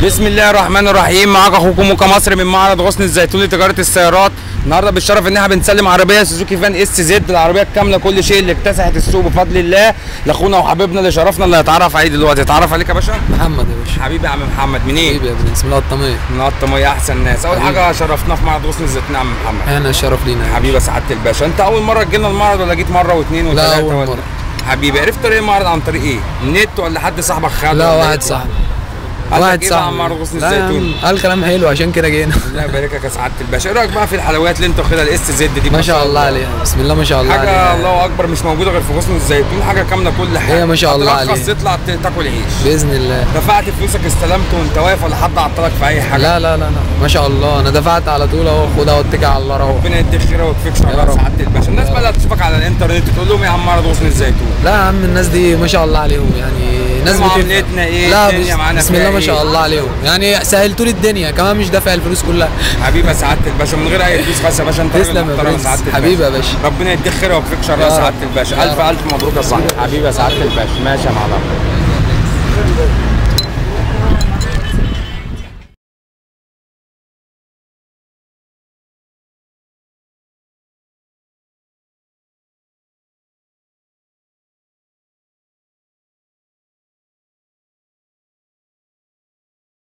بسم الله الرحمن الرحيم معاك اخوكم موكا مصر من معرض غصن الزيتون لتجاره السيارات النهارده بالشرف ان احنا بنسلم عربيه سوزوكي فان اس زد العربيه الكامله كل شيء اللي اكتسحت السوق بفضل الله لاخونا وحبيبنا اللي شرفنا اللي هيتعرف عليه دلوقتي اتعرف عليك يا باشا محمد يا باشا حبيبي يا عم محمد منين حبيبي يا ابن بسم الله الطمية من الطميه احسن ناس اول حبيبي. حاجه شرفنا في معرض غصن الزيتون يا عم محمد انا الشرف لينا يا حبيبي يا سعاده الباشا انت اول مره تجينا المعرض ولا جيت مره واثنين لا، وثلاثه أول ولا مرة. حبيبي عرفت طريق المعرض عن طريق ايه؟ النت ولا حد صاحبك خد باشا. لا ولا واحد إيه؟ صاحبي قال لك واحد إيه بقى عن صاحبي معرض غصن لا يا الزيتون عم، قال كلام حلو عشان كده جينا الله يبارك لك يا سعاده الباشا ايه رايك بقى في الحلويات اللي انت واخدها الاس زد دي ما شاء الله عليها بسم الله ما شاء الله حاجه عليها الله اكبر مش موجوده غير في غصن الزيتون حاجه كامله كل حاجه هي ما شاء الله هترخص عليها. تطلع ت- تاكل عيش باذن الله دفعت فلوسك استلمت وانت واقف ولا حد عطلك في اي حاجه لا لا لا لا ما شاء الله انا دفعت على طول اهو خدها واتكل على الله اهو ربنا يديك خير ويكفيك شر يا يا رب. سعاده الباشا الناس بقى اللي هتشوفك على الانترنت تقول لهم يا عم معرض غصن الزيتون لا يا عم الناس دي ما شاء الله عليهم يعني ناس بتفهم معاملتنا إيه؟ لا الدنيا بس معانا بسم فيها الله ما إيه؟ شاء الله عليهم يعني سهلتوا لي الدنيا كمان مش دافع الفلوس كلها حبيبي يا سعاده الباشا من غير اي فلوس بس يا باشا انت راجل تسلم يا محترم برنس. سعاده الباشا. حبيبي يا باشا. ربنا يديك خير ويكفيك شر يا يا سعاده رب. الباشا يا الف رب. الف مبروك يا صاحبي حبيبي يا سعاده الباشا ماشي يا معلم